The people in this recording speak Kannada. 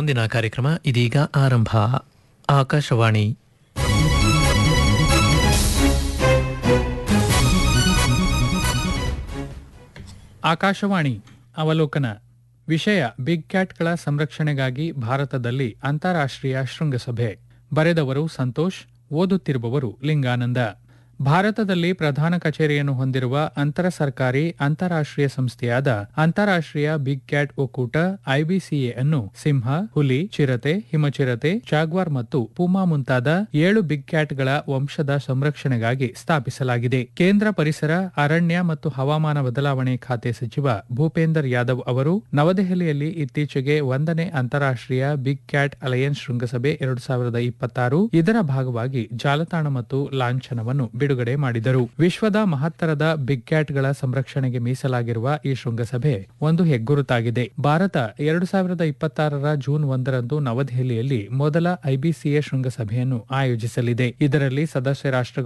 ಮುಂದಿನ ಕಾರ್ಯಕ್ರಮ ಇದೀಗ ಆರಂಭ ಆಕಾಶವಾಣಿ ಆಕಾಶವಾಣಿ ಅವಲೋಕನ ವಿಷಯ ಬಿಗ್ ಕ್ಯಾಟ್ಗಳ ಸಂರಕ್ಷಣೆಗಾಗಿ ಭಾರತದಲ್ಲಿ ಅಂತಾರಾಷ್ಟ್ರೀಯ ಶೃಂಗಸಭೆ ಬರೆದವರು ಸಂತೋಷ್ ಓದುತ್ತಿರುವವರು ಲಿಂಗಾನಂದ ಭಾರತದಲ್ಲಿ ಪ್ರಧಾನ ಕಚೇರಿಯನ್ನು ಹೊಂದಿರುವ ಅಂತರ ಸರ್ಕಾರಿ ಅಂತಾರಾಷ್ಟ್ರೀಯ ಸಂಸ್ಥೆಯಾದ ಅಂತಾರಾಷ್ಟ್ರೀಯ ಬಿಗ್ ಕ್ಯಾಟ್ ಒಕ್ಕೂಟ ಐಬಿಸಿಎ ಅನ್ನು ಸಿಂಹ ಹುಲಿ ಚಿರತೆ ಹಿಮಚಿರತೆ ಜಾಗ್ವಾರ್ ಮತ್ತು ಪೂಮಾ ಮುಂತಾದ ಏಳು ಬಿಗ್ ಕ್ಯಾಟ್ಗಳ ವಂಶದ ಸಂರಕ್ಷಣೆಗಾಗಿ ಸ್ಥಾಪಿಸಲಾಗಿದೆ ಕೇಂದ್ರ ಪರಿಸರ ಅರಣ್ಯ ಮತ್ತು ಹವಾಮಾನ ಬದಲಾವಣೆ ಖಾತೆ ಸಚಿವ ಭೂಪೇಂದರ್ ಯಾದವ್ ಅವರು ನವದೆಹಲಿಯಲ್ಲಿ ಇತ್ತೀಚೆಗೆ ಒಂದನೇ ಅಂತಾರಾಷ್ಟ್ರೀಯ ಬಿಗ್ ಕ್ಯಾಟ್ ಅಲಯನ್ಸ್ ಶೃಂಗಸಭೆ ಎರಡು ಸಾವಿರದ ಇಪ್ಪತ್ತಾರು ಇದರ ಭಾಗವಾಗಿ ಜಾಲತಾಣ ಮತ್ತು ಲಾಂಛನವನ್ನು ಬಿಡುಗಡೆ ಮಾಡಿದರು ವಿಶ್ವದ ಮಹತ್ತರದ ಬಿಗ್ ಕ್ಯಾಟ್ಗಳ ಸಂರಕ್ಷಣೆಗೆ ಮೀಸಲಾಗಿರುವ ಈ ಶೃಂಗಸಭೆ ಒಂದು ಹೆಗ್ಗುರುತಾಗಿದೆ ಭಾರತ ಎರಡು ಸಾವಿರದ ಇಪ್ಪತ್ತಾರರ ಜೂನ್ ಒಂದರಂದು ನವದೆಹಲಿಯಲ್ಲಿ ಮೊದಲ ಐಬಿಸಿಎ ಶೃಂಗಸಭೆಯನ್ನು ಆಯೋಜಿಸಲಿದೆ ಇದರಲ್ಲಿ ಸದಸ್ಯ ರಾಷ್ಟ್ರಗಳು